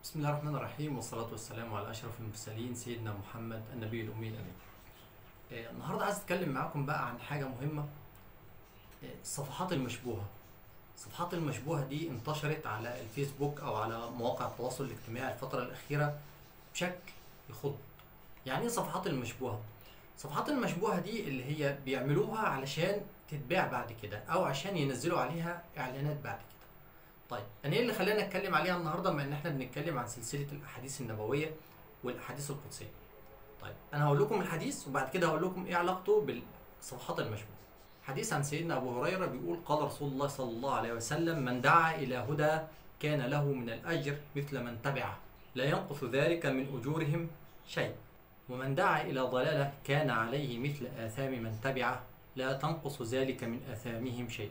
بسم الله الرحمن الرحيم والصلاة والسلام على أشرف المرسلين سيدنا محمد النبي الأمي الأمين. آه، النهاردة عايز أتكلم معاكم بقى عن حاجة مهمة آه، الصفحات المشبوهة. الصفحات المشبوهة دي انتشرت على الفيسبوك أو على مواقع التواصل الاجتماعي الفترة الأخيرة بشكل يخض. يعني إيه الصفحات المشبوهة؟ الصفحات المشبوهة دي اللي هي بيعملوها علشان تتباع بعد كده أو عشان ينزلوا عليها إعلانات بعد كده. طيب انا ايه اللي خلاني اتكلم عليها النهارده بما ان احنا بنتكلم عن سلسله الاحاديث النبويه والاحاديث القدسيه طيب انا هقول لكم الحديث وبعد كده هقول لكم ايه علاقته بالصفحات المشبوهه حديث عن سيدنا ابو هريره بيقول قال رسول الله صلى الله عليه وسلم من دعا الى هدى كان له من الاجر مثل من تبعه لا ينقص ذلك من اجورهم شيء ومن دعا الى ضلاله كان عليه مثل اثام من تبعه لا تنقص ذلك من اثامهم شيئا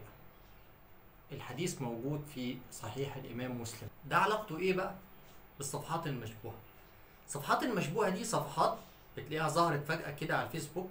الحديث موجود في صحيح الإمام مسلم ده علاقته إيه بقى بالصفحات المشبوهة الصفحات المشبوهة دي صفحات بتلاقيها ظهرت فجأة كده على الفيسبوك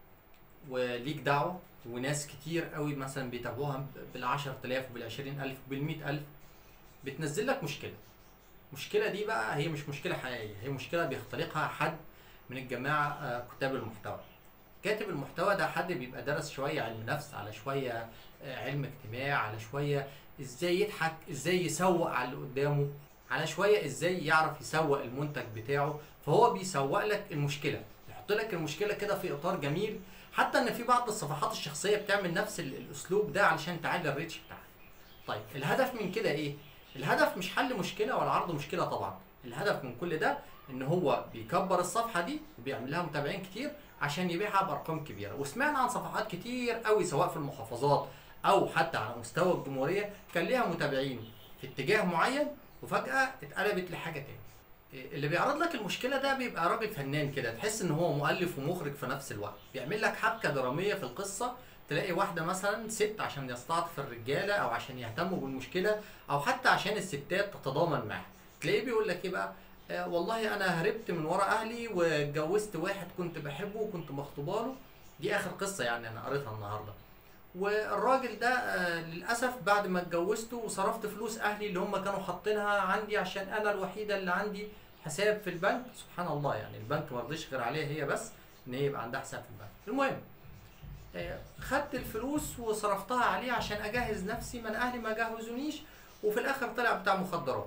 وليك دعوة وناس كتير قوي مثلا بيتابعوها بالعشر تلاف وبالعشرين ألف وبالمئة ألف بتنزل لك مشكلة المشكلة دي بقى هي مش مشكلة حقيقية هي مشكلة بيختلقها حد من الجماعة آه، كتاب المحتوى كاتب المحتوى ده حد بيبقى درس شوية علم نفس على شوية آه، علم اجتماع على شوية ازاي يضحك ازاي يسوق على اللي قدامه على شوية ازاي يعرف يسوق المنتج بتاعه فهو بيسوق لك المشكلة يحط لك المشكلة كده في اطار جميل حتى ان في بعض الصفحات الشخصية بتعمل نفس ال- الاسلوب ده علشان تعلي الريتش بتاعها طيب الهدف من كده ايه الهدف مش حل مشكلة ولا عرض مشكلة طبعا الهدف من كل ده ان هو بيكبر الصفحة دي وبيعمل لها متابعين كتير عشان يبيعها بارقام كبيره وسمعنا عن صفحات كتير قوي سواء في المحافظات او حتى على مستوى الجمهوريه كان ليها متابعين في اتجاه معين وفجاه اتقلبت لحاجه تاني إيه اللي بيعرض لك المشكله ده بيبقى راجل فنان كده تحس ان هو مؤلف ومخرج في نفس الوقت بيعمل لك حبكه دراميه في القصه تلاقي واحده مثلا ست عشان يستعطف الرجاله او عشان يهتموا بالمشكله او حتى عشان الستات تتضامن معاها تلاقيه بيقول لك ايه بقى آه والله انا هربت من ورا اهلي واتجوزت واحد كنت بحبه وكنت مخطوبه له دي اخر قصه يعني انا قريتها النهارده والراجل ده آه للاسف بعد ما اتجوزته وصرفت فلوس اهلي اللي هم كانوا حاطينها عندي عشان انا الوحيده اللي عندي حساب في البنك سبحان الله يعني البنك ما رضيش غير عليها هي بس ان هي يبقى عندها حساب في البنك المهم آه، خدت الفلوس وصرفتها عليه عشان اجهز نفسي ما انا اهلي ما جهزونيش وفي الاخر طلع بتاع مخدرات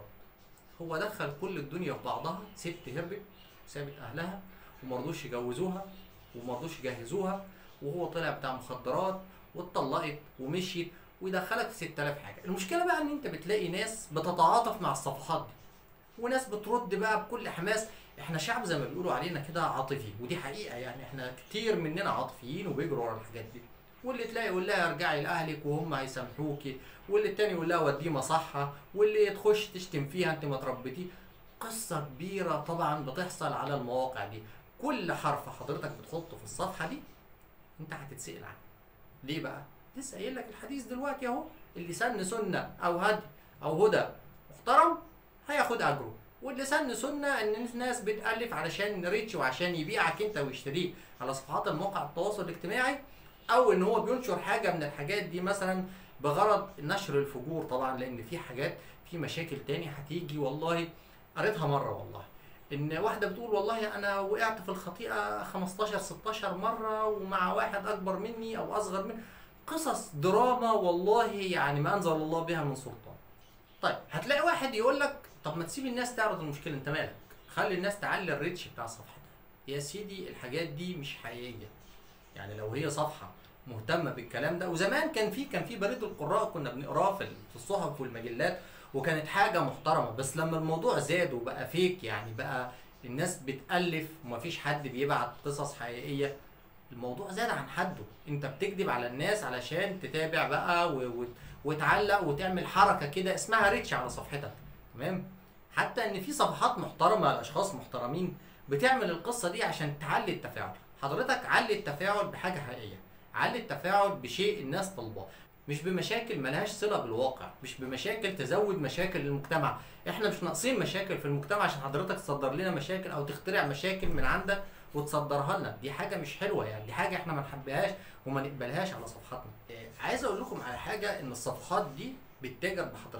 هو دخل كل الدنيا في بعضها ست هربت وسابت اهلها ومرضوش يجوزوها ومرضوش يجهزوها وهو طلع بتاع مخدرات واتطلقت ومشيت ويدخلك في 6000 حاجه المشكله بقى ان انت بتلاقي ناس بتتعاطف مع الصفحات دي وناس بترد بقى بكل حماس احنا شعب زي ما بيقولوا علينا كده عاطفي ودي حقيقه يعني احنا كتير مننا عاطفيين وبيجروا ورا الحاجات دي واللي تلاقي يقول لها ارجعي لاهلك وهم هيسامحوكي واللي التاني يقول لها وديه مصحه واللي تخش تشتم فيها انت ما تربيتيه قصه كبيره طبعا بتحصل على المواقع دي كل حرف حضرتك بتحطه في الصفحه دي انت هتتسال عنه ليه بقى لسه قايل لك الحديث دلوقتي اهو اللي سن سنه او هدي او هدى محترم هياخد اجره واللي سن سنه ان الناس بتالف علشان ريتش وعشان يبيعك انت ويشتريك على صفحات المواقع التواصل الاجتماعي او ان هو بينشر حاجه من الحاجات دي مثلا بغرض نشر الفجور طبعا لان في حاجات في مشاكل تاني هتيجي والله قريتها مره والله ان واحده بتقول والله انا وقعت في الخطيئه 15 16 مره ومع واحد اكبر مني او اصغر مني قصص دراما والله يعني ما انزل الله بها من سلطان طيب هتلاقي واحد يقول لك طب ما تسيب الناس تعرض المشكله انت مالك خلي الناس تعلي الريتش بتاع صفحتها يا سيدي الحاجات دي مش حقيقيه يعني لو هي صفحه مهتمه بالكلام ده وزمان كان في كان في بريد القراء كنا بنقراه في في الصحف والمجلات وكانت حاجه محترمه بس لما الموضوع زاد وبقى فيك يعني بقى الناس بتالف ومفيش حد بيبعت قصص حقيقيه الموضوع زاد عن حده انت بتكذب على الناس علشان تتابع بقى و... و... وتعلق وتعمل حركه كده اسمها ريتش على صفحتك تمام حتى ان في صفحات محترمه لاشخاص محترمين بتعمل القصه دي عشان تعلي التفاعل حضرتك علي التفاعل بحاجه حقيقيه علي التفاعل بشيء الناس طالباه مش بمشاكل ملهاش صله بالواقع مش بمشاكل تزود مشاكل المجتمع احنا مش ناقصين مشاكل في المجتمع عشان حضرتك تصدر لنا مشاكل او تخترع مشاكل من عندك وتصدرها لنا دي حاجه مش حلوه يعني دي حاجه احنا ما نحبهاش وما نقبلهاش على صفحاتنا إيه، عايز اقول لكم على حاجه ان الصفحات دي بتتاجر بحضرتك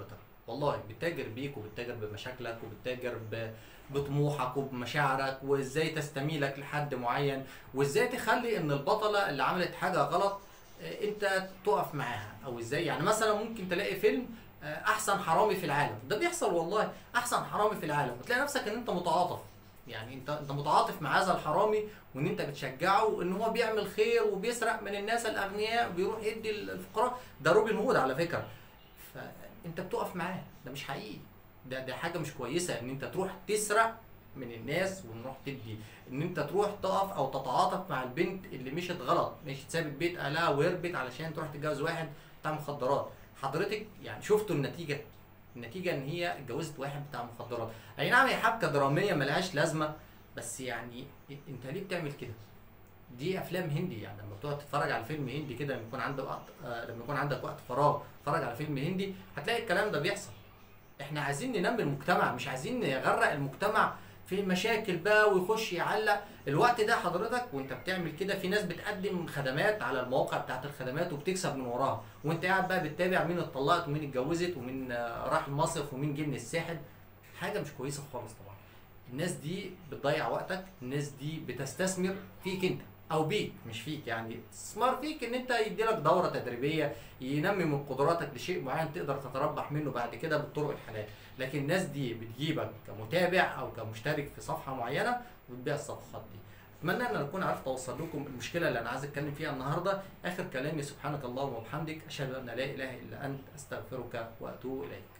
والله بتتاجر بيك وبتتاجر بمشاكلك وبتتاجر ب... بطموحك وبمشاعرك وازاي تستميلك لحد معين وازاي تخلي ان البطله اللي عملت حاجه غلط آه، انت تقف معاها او ازاي يعني مثلا ممكن تلاقي فيلم آه، احسن حرامي في العالم ده بيحصل والله احسن حرامي في العالم وتلاقي نفسك ان انت متعاطف يعني انت انت متعاطف مع هذا الحرامي وان انت بتشجعه ان هو بيعمل خير وبيسرق من الناس الاغنياء وبيروح يدي الفقراء ده روبن هود على فكره فانت بتقف معاه ده مش حقيقي ده ده حاجه مش كويسه ان انت تروح تسرق من الناس ونروح تدي ان انت تروح تقف او تتعاطف مع البنت اللي مشت غلط مشت سابت بيت اهلها وهربت علشان تروح تتجوز واحد بتاع مخدرات حضرتك يعني شفتوا النتيجه النتيجه ان هي اتجوزت واحد بتاع مخدرات اي نعم هي حبكه دراميه ملهاش لازمه بس يعني انت ليه بتعمل كده دي افلام هندي يعني لما بتقعد تتفرج على فيلم هندي كده لما يكون عندك وقت آه لما يكون عندك وقت فراغ تتفرج على فيلم هندي هتلاقي الكلام ده بيحصل احنا عايزين ننمي المجتمع مش عايزين نغرق المجتمع في مشاكل بقى ويخش يعلق الوقت ده حضرتك وانت بتعمل كده في ناس بتقدم خدمات على المواقع بتاعت الخدمات وبتكسب من وراها وانت قاعد بقى بتتابع مين اتطلقت ومين اتجوزت ومين آه، راح المصيف ومين جه من الساحل حاجه مش كويسه خالص طبعا الناس دي بتضيع وقتك الناس دي بتستثمر فيك انت او بيك مش فيك يعني استثمار فيك ان انت يديلك دوره تدريبيه ينمي من قدراتك لشيء معين تقدر تتربح منه بعد كده بالطرق الحلال لكن الناس دي بتجيبك كمتابع او كمشترك في صفحه معينه وتبيع الصفحات دي اتمنى ان اكون عرفت اوصل لكم المشكله اللي انا عايز اتكلم فيها النهارده اخر كلامي سبحانك اللهم وبحمدك اشهد ان لا اله الا انت استغفرك واتوب اليك